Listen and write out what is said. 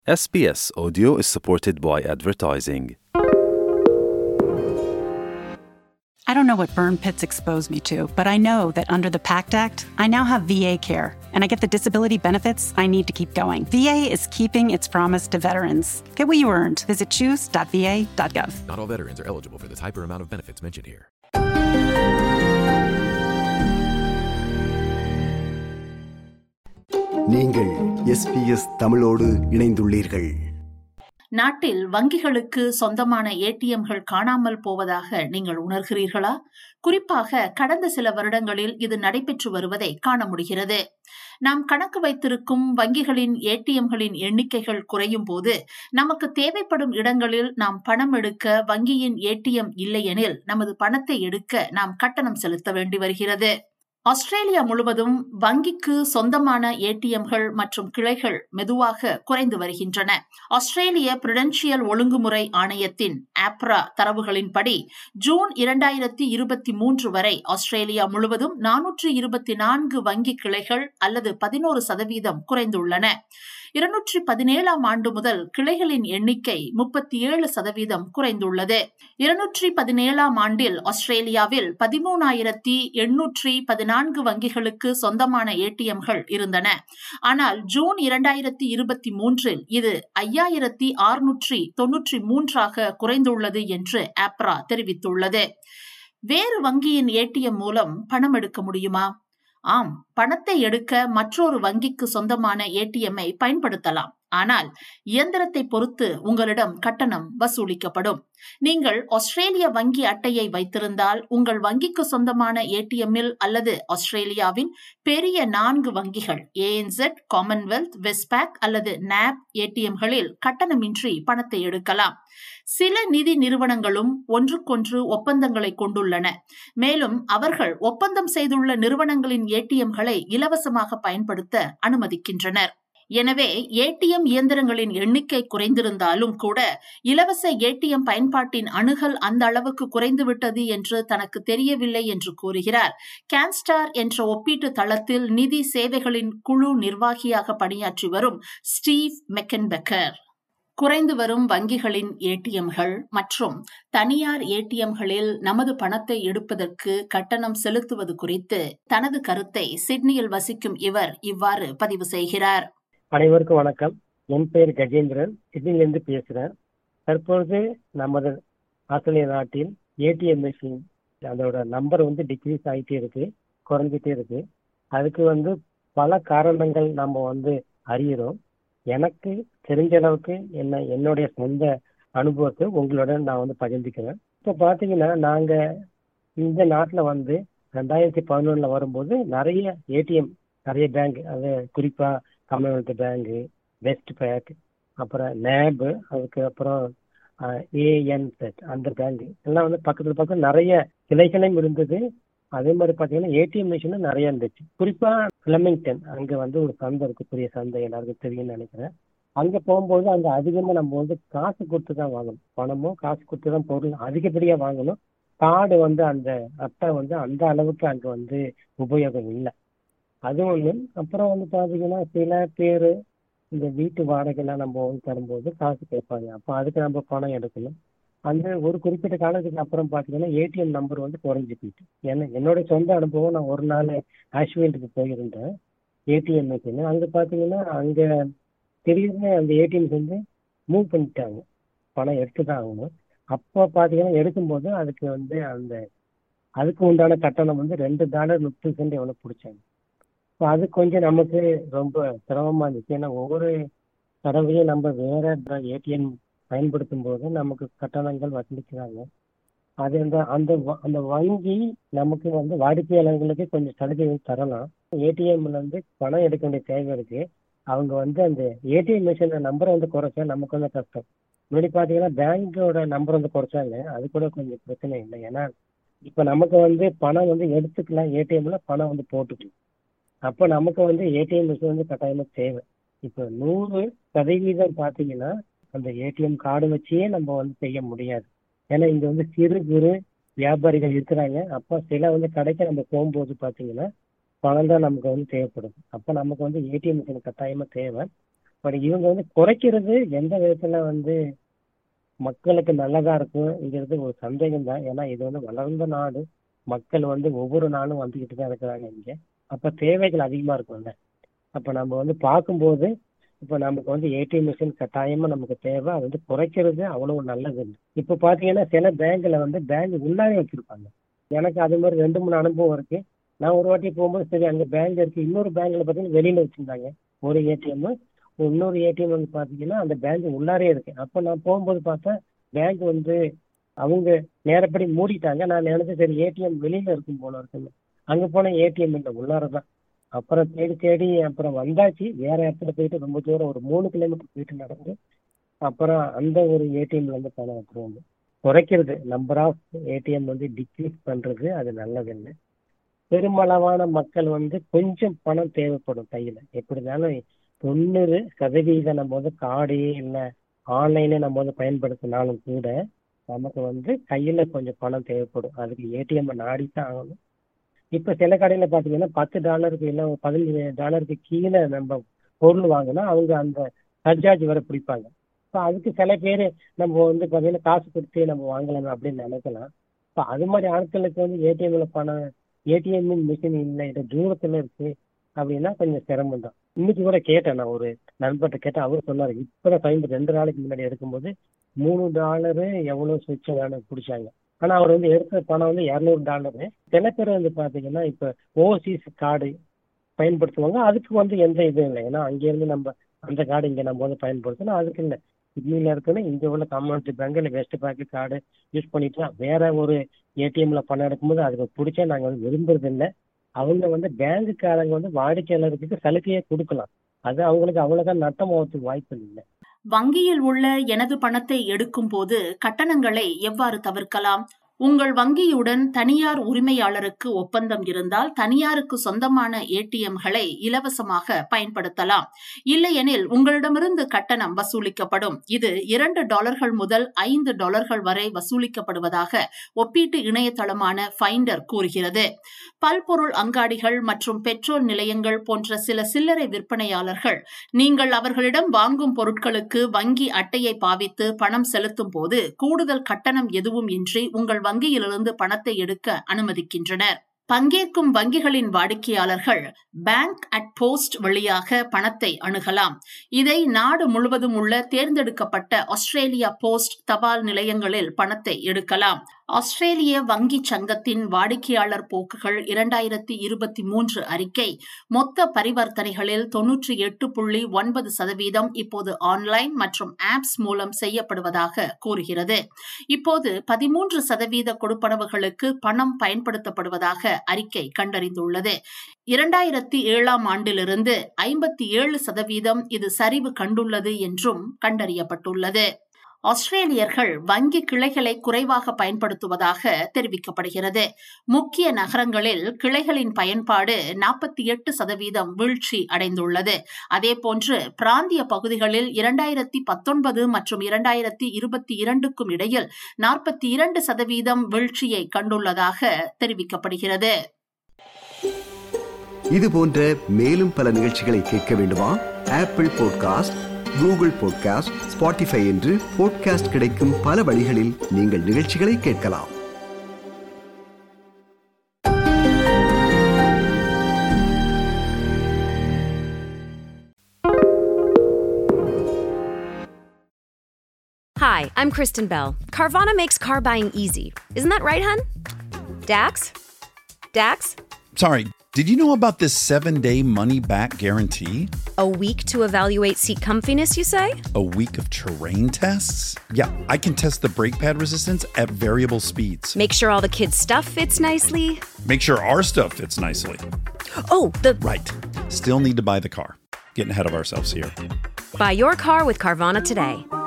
SBS Audio is supported by advertising. I don't know what burn pits expose me to, but I know that under the PACT Act, I now have VA care, and I get the disability benefits I need to keep going. VA is keeping its promise to veterans. Get what you earned. Visit choose.va.gov. Not all veterans are eligible for the type or amount of benefits mentioned here. நீங்கள் SBS தமிழோடு இணைந்துள்ளீர்கள் நாட்டில் வங்கிகளுக்கு சொந்தமான ஏடிஎம்கள் காணாமல் போவதாக நீங்கள் உணர்கிறீர்களா குறிப்பாக கடந்த சில வருடங்களில் இது நடைபெற்று வருவதை காண முடிகிறது நாம் கணக்கு வைத்திருக்கும் வங்கிகளின் ஏடிஎம்களின் எண்ணிக்கைகள் குறையும் போது நமக்கு தேவைப்படும் இடங்களில் நாம் பணம் எடுக்க வங்கியின் ஏடிஎம் இல்லையெனில் நமது பணத்தை எடுக்க நாம் கட்டணம் செலுத்த வேண்டி வருகிறது ஆஸ்திரேலியா முழுவதும் வங்கிக்கு சொந்தமான ஏடிஎம்கள் மற்றும் கிளைகள் மெதுவாக குறைந்து வருகின்றன ஆஸ்திரேலிய பிரிடென்ஷியல் ஒழுங்குமுறை ஆணையத்தின் ஆப்ரா தரவுகளின்படி ஜூன் இரண்டாயிரத்தி இருபத்தி மூன்று வரை ஆஸ்திரேலியா முழுவதும் நானூற்று இருபத்தி நான்கு வங்கி கிளைகள் அல்லது பதினோரு சதவீதம் குறைந்துள்ளன இருநூற்றி பதினேழாம் ஆண்டு முதல் கிளைகளின் எண்ணிக்கை முப்பத்தி ஏழு சதவீதம் குறைந்துள்ளது இருநூற்றி பதினேழாம் ஆண்டில் ஆஸ்திரேலியாவில் பதிமூணாயிரத்தி எண்ணூற்றி பதினான்கு வங்கிகளுக்கு சொந்தமான ஏடிஎம்கள் இருந்தன ஆனால் ஜூன் இரண்டாயிரத்தி இருபத்தி மூன்றில் இது ஐயாயிரத்தி அறுநூற்றி தொன்னூற்றி மூன்றாக குறைந்துள்ளது என்று ஆப்ரா தெரிவித்துள்ளது வேறு வங்கியின் ஏடிஎம் மூலம் பணம் எடுக்க முடியுமா ஆம் பணத்தை எடுக்க மற்றொரு வங்கிக்கு சொந்தமான ஏடிஎம்மை பயன்படுத்தலாம் ஆனால் இயந்திரத்தை பொறுத்து உங்களிடம் கட்டணம் வசூலிக்கப்படும் நீங்கள் ஆஸ்திரேலிய வங்கி அட்டையை வைத்திருந்தால் உங்கள் வங்கிக்கு சொந்தமான ஏடிஎம்மில் அல்லது ஆஸ்திரேலியாவின் பெரிய நான்கு வங்கிகள் ஏஎன்செட் காமன்வெல்த் வெஸ்பேக் அல்லது நாப் ஏடிஎம்களில் கட்டணமின்றி பணத்தை எடுக்கலாம் சில நிதி நிறுவனங்களும் ஒன்றுக்கொன்று ஒப்பந்தங்களை கொண்டுள்ளன மேலும் அவர்கள் ஒப்பந்தம் செய்துள்ள நிறுவனங்களின் ஏடிஎம்களை இலவசமாக பயன்படுத்த அனுமதிக்கின்றனர் எனவே ஏடிஎம் இயந்திரங்களின் எண்ணிக்கை குறைந்திருந்தாலும் கூட இலவச ஏடிஎம் பயன்பாட்டின் அணுகல் அந்த அளவுக்கு குறைந்துவிட்டது என்று தனக்கு தெரியவில்லை என்று கூறுகிறார் கேன்ஸ்டார் என்ற ஒப்பீட்டு தளத்தில் நிதி சேவைகளின் குழு நிர்வாகியாக பணியாற்றி வரும் ஸ்டீவ் மெக்கன்பெக்கர் குறைந்து வரும் வங்கிகளின் ஏடிஎம்கள் மற்றும் தனியார் ஏடிஎம்களில் நமது பணத்தை எடுப்பதற்கு கட்டணம் செலுத்துவது குறித்து தனது கருத்தை சிட்னியில் வசிக்கும் இவர் இவ்வாறு பதிவு செய்கிறார் அனைவருக்கும் வணக்கம் என் பெயர் கஜேந்திரன் சிட்னிலிருந்து பேசுகிறேன் தற்பொழுது நமது ஆஸ்திரேலிய நாட்டில் ஏடிஎம் மிஷின் அதோட நம்பர் வந்து டிக்ரீஸ் ஆகிட்டே இருக்கு குறைஞ்சிட்டே இருக்கு அதுக்கு வந்து பல காரணங்கள் நம்ம வந்து அறிகிறோம் எனக்கு தெரிஞ்ச அளவுக்கு என்ன என்னுடைய சொந்த அனுபவத்தை உங்களுடன் நான் வந்து பகிர்ந்துக்கிறேன் இப்போ பார்த்தீங்கன்னா நாங்கள் இந்த நாட்டில் வந்து ரெண்டாயிரத்தி பதினொன்றில் வரும்போது நிறைய ஏடிஎம் நிறைய பேங்க் அது குறிப்பாக காமன்வெல்த் பேங்கு வெஸ்ட் பேங்க் அப்புறம் நேபு அதுக்கப்புறம் ஏஎன் செட் அந்த பேங்க் எல்லாம் வந்து பக்கத்தில் பக்கம் நிறைய கிளைகளும் இருந்தது அதே மாதிரி பார்த்தீங்கன்னா ஏடிஎம் மிஷினும் நிறைய இருந்துச்சு குறிப்பாக ஃபிளமிங்டன் அங்கே வந்து ஒரு சந்தை இருக்கு பெரிய சந்தை எல்லாருக்கும் தெரியும்னு நினைக்கிறேன் அங்கே போகும்போது அங்கே அதிகமாக நம்ம வந்து காசு கொடுத்து தான் வாங்கணும் பணமும் காசு கொடுத்து தான் பொருள் அதிகப்படியாக வாங்கணும் கார்டு வந்து அந்த அட்டை வந்து அந்த அளவுக்கு அங்கே வந்து உபயோகம் இல்லை அது ஒன்று அப்புறம் வந்து பார்த்தீங்கன்னா சில பேர் இந்த வீட்டு வாடகைலாம் நம்ம வந்து தரும்போது காசு கேட்பாங்க அப்போ அதுக்கு நம்ம பணம் எடுக்கணும் அந்த ஒரு குறிப்பிட்ட காலத்துக்கு அப்புறம் பார்த்தீங்கன்னா ஏடிஎம் நம்பர் வந்து குறைஞ்சி போயிட்டு ஏன்னா என்னோட சொந்த அனுபவம் நான் ஒரு நாள் ஆஷ்வீல்டுக்கு போயிருந்தேன் ஏடிஎம் மிஷின் அங்கே பார்த்தீங்கன்னா அங்கே திடீர்னு அந்த ஏடிஎம் வந்து மூவ் பண்ணிட்டாங்க பணம் எடுத்து தான் ஆகணும் அப்போ பார்த்தீங்கன்னா எடுக்கும்போது அதுக்கு வந்து அந்த அதுக்கு உண்டான கட்டணம் வந்து ரெண்டு டாலர் முப்பது சென்ட் எவ்வளோ பிடிச்சாங்க ஸோ அது கொஞ்சம் நமக்கு ரொம்ப சிரமமாக இருந்துச்சு ஏன்னா ஒவ்வொரு தடவையும் நம்ம வேற ஏடிஎம் பயன்படுத்தும் போது நமக்கு கட்டணங்கள் வசூலிக்கிறாங்க அது அந்த அந்த அந்த வங்கி நமக்கு வந்து வாடிக்கையாளர்களுக்கு கொஞ்சம் சலுகைகள் தரலாம் ஏடிஎம்ல வந்து பணம் எடுக்க வேண்டிய தேவை இருக்கு அவங்க வந்து அந்த ஏடிஎம் மிஷின் நம்பரை வந்து குறைச்சா நமக்கு வந்து கஷ்டம் முன்னாடி பார்த்தீங்கன்னா பேங்கோட நம்பர் வந்து குறைச்சாங்க அது கூட கொஞ்சம் பிரச்சனை இல்லை ஏன்னா இப்போ நமக்கு வந்து பணம் வந்து எடுத்துக்கலாம் ஏடிஎம்ல பணம் வந்து போட்டுக்கலாம் அப்போ நமக்கு வந்து ஏடிஎம் மிஷின் வந்து கட்டாயமாக தேவை இப்போ நூறு சதவீதம் பார்த்தீங்கன்னா அந்த ஏடிஎம் கார்டு வச்சே நம்ம வந்து செய்ய முடியாது ஏன்னா இங்கே வந்து சிறு குறு வியாபாரிகள் இருக்கிறாங்க அப்போ சில வந்து கடைக்கு நம்ம போகும்போது பார்த்தீங்கன்னா பணம் தான் நமக்கு வந்து தேவைப்படும் அப்போ நமக்கு வந்து ஏடிஎம் மிஷின் கட்டாயமாக தேவை பட் இவங்க வந்து குறைக்கிறது எந்த விதத்துல வந்து மக்களுக்கு நல்லதா இருக்கும்ங்கிறது ஒரு சந்தேகம் தான் ஏன்னா இது வந்து வளர்ந்த நாடு மக்கள் வந்து ஒவ்வொரு நாளும் வந்துகிட்டு தான் இருக்கிறாங்க இங்க அப்ப தேவைகள் அதிகமா இருக்கும்ல அப்ப நம்ம வந்து பார்க்கும்போது இப்ப நமக்கு வந்து ஏடிஎம் மிஷின் கட்டாயமா நமக்கு தேவை அது வந்து குறைக்கிறது அவ்வளவு நல்லது இல்லை இப்ப பாத்தீங்கன்னா சில பேங்க்ல வந்து பேங்க் உள்ளாவே வச்சிருப்பாங்க எனக்கு அது மாதிரி ரெண்டு மூணு அனுபவம் இருக்கு நான் ஒரு வாட்டி போகும்போது சரி அங்க பேங்க் இருக்கு இன்னொரு பேங்க்ல பாத்தீங்கன்னா வெளியில வச்சிருந்தாங்க ஒரு ஏடிஎம் இன்னொரு ஏடிஎம் வந்து பாத்தீங்கன்னா அந்த பேங்க் உள்ளாரே இருக்கு அப்ப நான் போகும்போது பார்த்தா பேங்க் வந்து அவங்க நேரப்படி மூடிட்டாங்க நான் நினைச்சேன் சரி ஏடிஎம் வெளியில இருக்கும் போல இருக்குன்னு அங்க போன ஏடிஎம் இல்லை உள்ளாரதான் அப்புறம் தேடி தேடி அப்புறம் வந்தாச்சு வேற இடத்துல போயிட்டு ரொம்ப தூரம் ஒரு மூணு கிலோமீட்டர் போயிட்டு நடந்து அப்புறம் அந்த ஒரு ஏடிஎம்ல இருந்து பணம் எடுத்துருவோம் குறைக்கிறது நம்பர் ஆஃப் ஏடிஎம் வந்து டிக்ரீஸ் பண்றது அது நல்லது இல்லை பெருமளவான மக்கள் வந்து கொஞ்சம் பணம் தேவைப்படும் கையில எப்படினாலும் தொண்ணூறு சதவீதம் நம்ம வந்து கார்டே இல்லை ஆன்லைனே நம்ம வந்து பயன்படுத்தினாலும் கூட நமக்கு வந்து கையில கொஞ்சம் பணம் தேவைப்படும் அதுக்கு ஏடிஎம் நாடித்தான் ஆகணும் இப்ப சில கடையில பாத்தீங்கன்னா பத்து டாலருக்கு இல்லை பதினஞ்சு டாலருக்கு கீழே நம்ம பொருள் வாங்கினா அவங்க அந்த சர்ஜார்ஜ் வர பிடிப்பாங்க இப்போ அதுக்கு சில பேர் நம்ம வந்து பார்த்தீங்கன்னா காசு கொடுத்து நம்ம வாங்கலாம் அப்படின்னு நினைக்கலாம் இப்போ அது மாதிரி ஆட்களுக்கு வந்து ஏடிஎம்ல பணம் ஏடிஎம் மிஷின் இல்லை இது தூரத்துல இருக்கு அப்படின்னா கொஞ்சம் சிரமம் தான் இன்னைக்கு கூட கேட்டேன் நான் ஒரு நண்பர்கிட்ட கேட்டேன் அவர் சொன்னாரு இப்பதான் பயன்படுத்தி ரெண்டு நாளைக்கு முன்னாடி எடுக்கும்போது மூணு டாலரு எவ்வளவு சுவிட்ச வேணும் பிடிச்சாங்க ஆனா அவர் வந்து எடுத்த பணம் வந்து இரநூறு டாலரு சில பேர் வந்து பாத்தீங்கன்னா இப்ப ஓவர்சீஸ் கார்டு பயன்படுத்துவாங்க அதுக்கு வந்து எந்த இதுவும் இல்லை ஏன்னா அங்கேருந்து நம்ம அந்த கார்டு இங்க நம்ம வந்து பயன்படுத்தணும் அதுக்கு இல்லை கிட்னில இருக்குன்னு இங்க உள்ள கம்யூனிட்டி பேங்க் இல்லை வெஸ்ட் பேங்க் கார்டு யூஸ் பண்ணிட்டு வேற ஒரு ஏடிஎம்ல பணம் எடுக்கும்போது அதுக்கு பிடிச்சா நாங்க வந்து விரும்புறது இல்லை அவங்க வந்து பேங்குக்காரங்க வந்து வாடிக்கையாளருக்கு சலுகையை கொடுக்கலாம் அது அவங்களுக்கு அவ்வளவுதான் நட்டம் ஆகிறதுக்கு வாய்ப்பு இல்லை வங்கியில் உள்ள எனது பணத்தை எடுக்கும் போது கட்டணங்களை எவ்வாறு தவிர்க்கலாம் உங்கள் வங்கியுடன் தனியார் உரிமையாளருக்கு ஒப்பந்தம் இருந்தால் தனியாருக்கு சொந்தமான ஏடிஎம்களை இலவசமாக பயன்படுத்தலாம் இல்லையெனில் உங்களிடமிருந்து கட்டணம் வசூலிக்கப்படும் இது இரண்டு டாலர்கள் முதல் ஐந்து டாலர்கள் வரை வசூலிக்கப்படுவதாக ஒப்பீட்டு இணையதளமான ஃபைண்டர் கூறுகிறது பல்பொருள் அங்காடிகள் மற்றும் பெட்ரோல் நிலையங்கள் போன்ற சில சில்லறை விற்பனையாளர்கள் நீங்கள் அவர்களிடம் வாங்கும் பொருட்களுக்கு வங்கி அட்டையை பாவித்து பணம் செலுத்தும் போது கூடுதல் கட்டணம் எதுவும் இன்றி உங்கள் வங்கியிலிருந்து பணத்தை எடுக்க அனுமதிக்கின்றனர் பங்கேற்கும் வங்கிகளின் வாடிக்கையாளர்கள் பேங்க் அட் போஸ்ட் வழியாக பணத்தை அணுகலாம் இதை நாடு முழுவதும் உள்ள தேர்ந்தெடுக்கப்பட்ட ஆஸ்திரேலியா போஸ்ட் தபால் நிலையங்களில் பணத்தை எடுக்கலாம் ஆஸ்திரேலிய வங்கி சங்கத்தின் வாடிக்கையாளர் போக்குகள் இரண்டாயிரத்தி இருபத்தி மூன்று அறிக்கை மொத்த பரிவர்த்தனைகளில் தொன்னூற்றி எட்டு புள்ளி ஒன்பது சதவீதம் இப்போது ஆன்லைன் மற்றும் ஆப்ஸ் மூலம் செய்யப்படுவதாக கூறுகிறது இப்போது பதிமூன்று சதவீத கொடுப்பனவுகளுக்கு பணம் பயன்படுத்தப்படுவதாக அறிக்கை கண்டறிந்துள்ளது இரண்டாயிரத்தி ஏழாம் ஆண்டிலிருந்து ஐம்பத்தி ஏழு சதவீதம் இது சரிவு கண்டுள்ளது என்றும் கண்டறியப்பட்டுள்ளது ஆஸ்திரேலியர்கள் வங்கி கிளைகளை குறைவாக பயன்படுத்துவதாக தெரிவிக்கப்படுகிறது முக்கிய நகரங்களில் கிளைகளின் பயன்பாடு நாற்பத்தி எட்டு சதவீதம் வீழ்ச்சி அடைந்துள்ளது அதேபோன்று பிராந்திய பகுதிகளில் இரண்டாயிரத்தி பத்தொன்பது மற்றும் இரண்டாயிரத்தி இருபத்தி இரண்டுக்கும் இடையில் நாற்பத்தி இரண்டு சதவீதம் வீழ்ச்சியை கண்டுள்ளதாக தெரிவிக்கப்படுகிறது இது போன்ற மேலும் பல நிகழ்ச்சிகளை கேட்க வேண்டுமா Apple podcast Google podcast Spotify என்று பாட்காஸ்ட் கிடைக்கும் பல வழிகளில் நீங்கள் நிகழ்ச்சிகளை கேட்கலாம் Hi, I'm Kristen Bell. Carvana makes car buying easy. Isn't that right, hun? Dax? Dax? Sorry, did you know about this seven day money back guarantee? A week to evaluate seat comfiness, you say? A week of terrain tests? Yeah, I can test the brake pad resistance at variable speeds. Make sure all the kids' stuff fits nicely. Make sure our stuff fits nicely. Oh, the Right. Still need to buy the car. Getting ahead of ourselves here. buy your car with Carvana today.